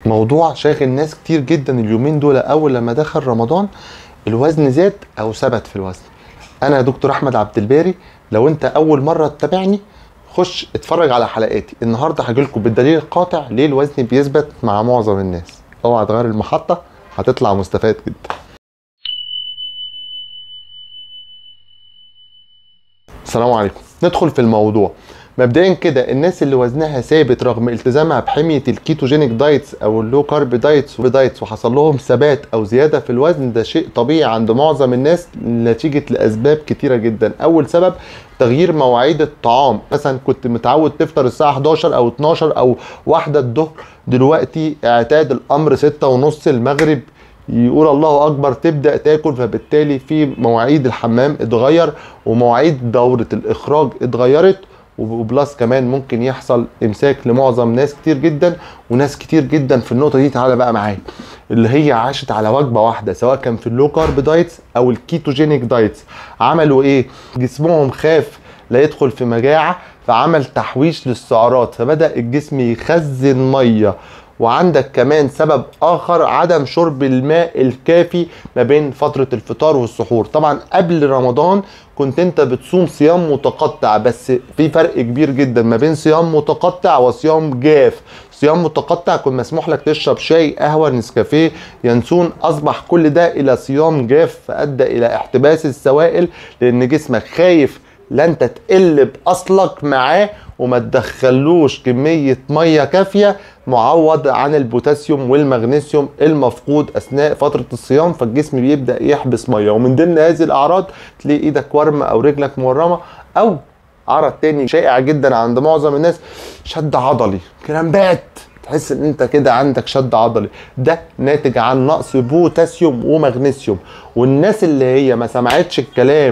موضوع شاغل ناس كتير جدا اليومين دول اول لما دخل رمضان الوزن زاد او ثبت في الوزن انا يا دكتور احمد عبد الباري لو انت اول مره تتابعني خش اتفرج على حلقاتي النهارده هجيلكم بالدليل القاطع ليه الوزن بيثبت مع معظم الناس اوعى تغير المحطه هتطلع مستفاد جدا السلام عليكم ندخل في الموضوع مبدئيا كده الناس اللي وزنها ثابت رغم التزامها بحميه الكيتوجينيك دايتس او اللو كارب دايتس ودايتس وحصل لهم ثبات او زياده في الوزن ده شيء طبيعي عند معظم الناس نتيجه لاسباب كتيره جدا اول سبب تغيير مواعيد الطعام مثلا كنت متعود تفطر الساعه 11 او 12 او واحدة الظهر دلوقتي اعتاد الامر 6 ونص المغرب يقول الله اكبر تبدا تاكل فبالتالي في مواعيد الحمام اتغير ومواعيد دوره الاخراج اتغيرت وبلس كمان ممكن يحصل امساك لمعظم ناس كتير جدا وناس كتير جدا في النقطه دي تعالى بقى معايا اللي هي عاشت على وجبه واحده سواء كان في اللو كارب دايتس او الكيتوجينيك دايتس عملوا ايه جسمهم خاف لا يدخل في مجاعه فعمل تحويش للسعرات فبدا الجسم يخزن ميه وعندك كمان سبب اخر عدم شرب الماء الكافي ما بين فتره الفطار والسحور طبعا قبل رمضان كنت انت بتصوم صيام متقطع بس في فرق كبير جدا ما بين صيام متقطع وصيام جاف صيام متقطع كان مسموح لك تشرب شاي قهوه نسكافيه ينسون اصبح كل ده الى صيام جاف فادى الى احتباس السوائل لان جسمك خايف لا انت تقل باصلك معاه وما تدخلوش كميه ميه كافيه معوض عن البوتاسيوم والمغنيسيوم المفقود اثناء فتره الصيام فالجسم بيبدا يحبس ميه ومن ضمن هذه الاعراض تلاقي ايدك ورمه او رجلك مورمه او عرض تاني شائع جدا عند معظم الناس شد عضلي كرامبات تحس ان انت كده عندك شد عضلي ده ناتج عن نقص بوتاسيوم ومغنيسيوم والناس اللي هي ما سمعتش الكلام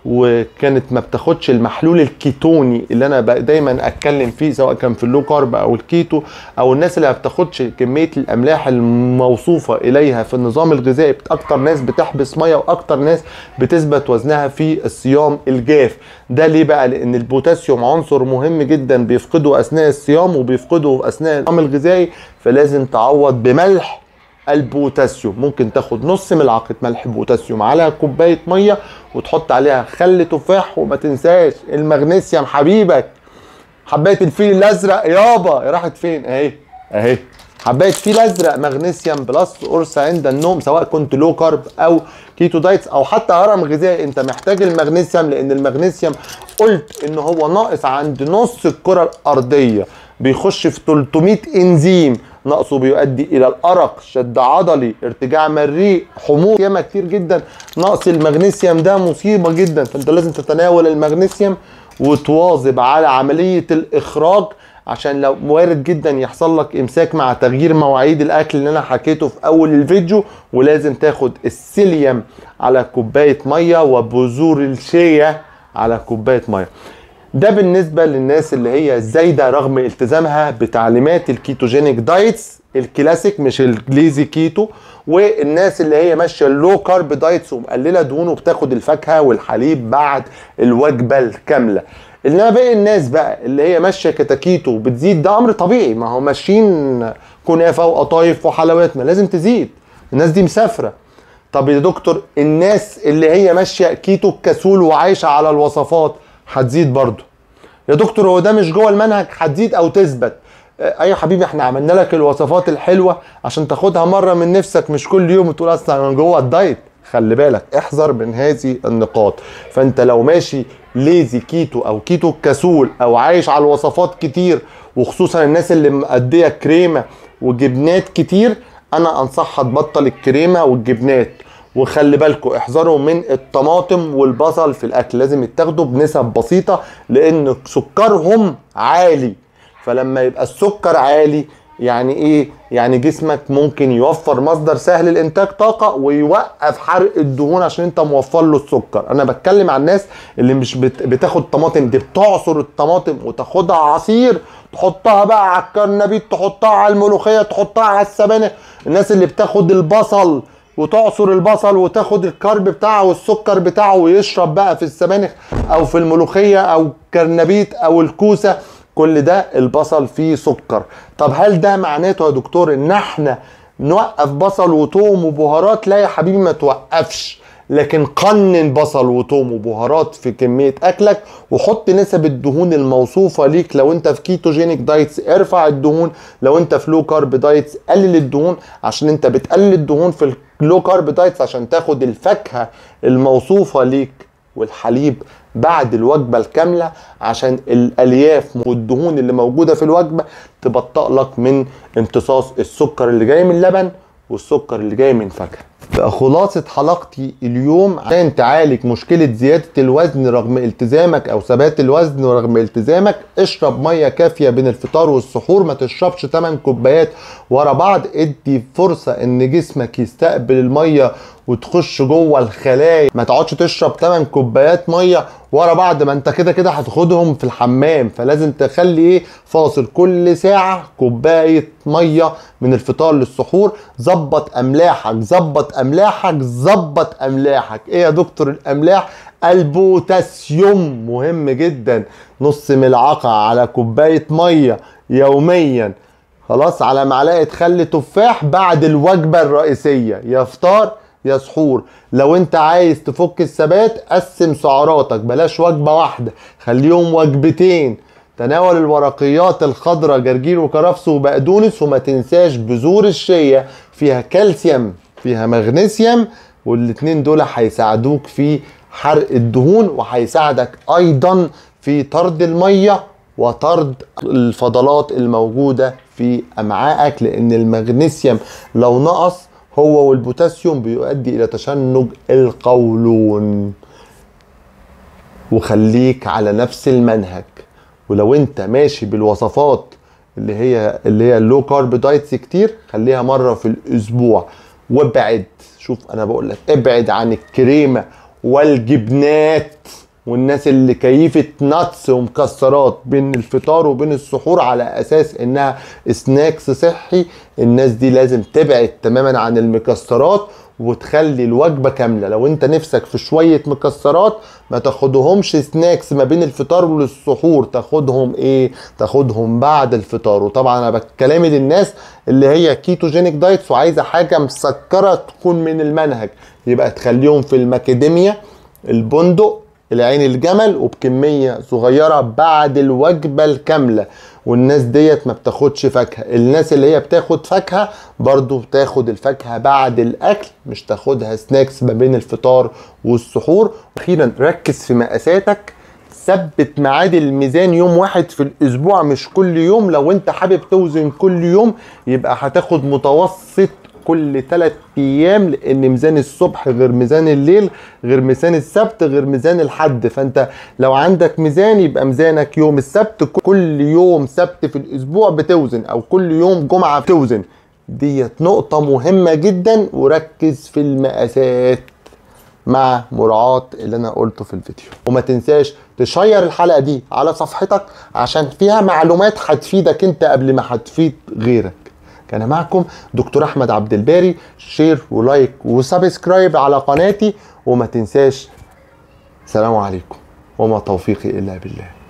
وكانت ما بتاخدش المحلول الكيتوني اللي انا دايما اتكلم فيه سواء كان في اللو كارب او الكيتو او الناس اللي ما بتاخدش كميه الاملاح الموصوفه اليها في النظام الغذائي اكتر ناس بتحبس ميه واكتر ناس بتثبت وزنها في الصيام الجاف ده ليه بقى لان البوتاسيوم عنصر مهم جدا بيفقده اثناء الصيام وبيفقده اثناء النظام الغذائي فلازم تعوض بملح البوتاسيوم ممكن تاخد نص ملعقه ملح بوتاسيوم على كوبايه ميه وتحط عليها خل تفاح وما تنساش المغنيسيوم حبيبك حبايه الفيل الازرق يابا راحت فين اهي اهي حبايه فيل ازرق مغنيسيوم بلس قرص عند النوم سواء كنت لو كارب او كيتو دايتس او حتى هرم غذائي انت محتاج المغنيسيوم لان المغنيسيوم قلت ان هو ناقص عند نص الكره الارضيه بيخش في 300 انزيم نقصه بيؤدي الى الارق شد عضلي ارتجاع مريء حموض ياما كتير جدا نقص المغنيسيوم ده مصيبه جدا فانت لازم تتناول المغنيسيوم وتواظب على عمليه الاخراج عشان لو وارد جدا يحصل لك امساك مع تغيير مواعيد الاكل اللي انا حكيته في اول الفيديو ولازم تاخد السيليوم على كوبايه ميه وبذور الشيا على كوبايه ميه ده بالنسبة للناس اللي هي زايدة رغم التزامها بتعليمات الكيتوجينيك دايتس الكلاسيك مش الجليزي كيتو والناس اللي هي ماشية اللو كارب دايتس ومقللة دهون وبتاخد الفاكهة والحليب بعد الوجبة الكاملة انما باقي الناس بقى اللي هي ماشيه كتاكيتو وبتزيد ده امر طبيعي ما هو ماشيين كنافه وقطايف وحلويات ما لازم تزيد الناس دي مسافره طب يا دكتور الناس اللي هي ماشيه كيتو كسول وعايشه على الوصفات هتزيد برضه يا دكتور هو ده مش جوه المنهج هتزيد او تثبت ايوه يا حبيبي احنا عملنا لك الوصفات الحلوه عشان تاخدها مره من نفسك مش كل يوم تقول اصلا انا جوه الدايت خلي بالك احذر من هذه النقاط فانت لو ماشي ليزي كيتو او كيتو كسول او عايش على الوصفات كتير وخصوصا الناس اللي مأديه كريمه وجبنات كتير انا انصحها تبطل الكريمه والجبنات وخلي بالكم احذروا من الطماطم والبصل في الاكل لازم يتاخدوا بنسب بسيطه لان سكرهم عالي فلما يبقى السكر عالي يعني ايه يعني جسمك ممكن يوفر مصدر سهل لانتاج طاقه ويوقف حرق الدهون عشان انت موفر له السكر انا بتكلم عن الناس اللي مش بت... بتاخد طماطم دي بتعصر الطماطم وتاخدها عصير تحطها بقى على الكرنبيط تحطها على الملوخيه تحطها على السبانخ الناس اللي بتاخد البصل وتعصر البصل وتاخد الكرب بتاعه والسكر بتاعه ويشرب بقى في السبانخ او في الملوخيه او الكرنبيط او الكوسه كل ده البصل فيه سكر طب هل ده معناته يا دكتور ان احنا نوقف بصل وتوم وبهارات لا يا حبيبي ما توقفش لكن قنن بصل وتوم وبهارات في كمية أكلك وحط نسب الدهون الموصوفة ليك لو أنت في كيتوجينيك دايتس ارفع الدهون لو أنت في لو كارب دايتس قلل الدهون عشان أنت بتقلل الدهون في اللو كارب دايتس عشان تاخد الفاكهة الموصوفة ليك والحليب بعد الوجبة الكاملة عشان الألياف والدهون اللي موجودة في الوجبة تبطأ لك من امتصاص السكر اللي جاي من اللبن والسكر اللي جاي من فاكهة بقى خلاصة حلقتي اليوم عشان تعالج مشكلة زيادة الوزن رغم التزامك أو ثبات الوزن رغم التزامك اشرب مية كافية بين الفطار والسحور ما تشربش 8 كوبايات ورا بعض ادي فرصة ان جسمك يستقبل المية وتخش جوه الخلايا ما تقعدش تشرب 8 كوبايات ميه ورا بعض ما انت كده كده هتاخدهم في الحمام فلازم تخلي ايه فاصل كل ساعه كوبايه ميه من الفطار للسحور ظبط املاحك ظبط املاحك ظبط املاحك ايه يا دكتور الاملاح البوتاسيوم مهم جدا نص ملعقه على كوبايه ميه يوميا خلاص على معلقه خل تفاح بعد الوجبه الرئيسيه يا فطار يا سحور لو انت عايز تفك الثبات قسم سعراتك بلاش وجبه واحده خليهم وجبتين تناول الورقيات الخضراء جرجير وكرفس وبقدونس وما تنساش بذور الشيا فيها كالسيوم فيها مغنيسيوم والاتنين دول هيساعدوك في حرق الدهون وهيساعدك ايضا في طرد الميه وطرد الفضلات الموجوده في امعائك لان المغنيسيوم لو نقص هو والبوتاسيوم بيؤدي الى تشنج القولون وخليك على نفس المنهج ولو انت ماشي بالوصفات اللي هي اللي هي اللو كارب دايتس كتير خليها مره في الاسبوع وابعد شوف انا بقول لك ابعد عن الكريمه والجبنات والناس اللي كيفة ناتس ومكسرات بين الفطار وبين السحور على اساس انها سناكس صحي الناس دي لازم تبعد تماما عن المكسرات وتخلي الوجبه كامله لو انت نفسك في شويه مكسرات ما تاخدهمش سناكس ما بين الفطار والسحور تاخدهم ايه تاخدهم بعد الفطار وطبعا انا بكلامي للناس اللي هي كيتوجينيك دايتس وعايزه حاجه مسكره تكون من المنهج يبقى تخليهم في الماكاديميا البندق العين الجمل وبكمية صغيرة بعد الوجبة الكاملة والناس ديت ما بتاخدش فاكهة الناس اللي هي بتاخد فاكهة برضو بتاخد الفاكهة بعد الأكل مش تاخدها سناكس ما بين الفطار والسحور أخيرا ركز في مقاساتك ثبت ميعاد الميزان يوم واحد في الاسبوع مش كل يوم لو انت حابب توزن كل يوم يبقى هتاخد متوسط كل ثلاث ايام لان ميزان الصبح غير ميزان الليل غير ميزان السبت غير ميزان الحد فانت لو عندك ميزان يبقى ميزانك يوم السبت كل يوم سبت في الاسبوع بتوزن او كل يوم جمعه بتوزن ديت نقطة مهمة جدا وركز في المقاسات مع مراعاة اللي انا قلته في الفيديو وما تنساش تشير الحلقة دي على صفحتك عشان فيها معلومات هتفيدك انت قبل ما هتفيد غيرك كان معكم دكتور احمد عبد الباري شير ولايك وسبسكرايب على قناتي وما تنساش سلام عليكم وما توفيقي الا بالله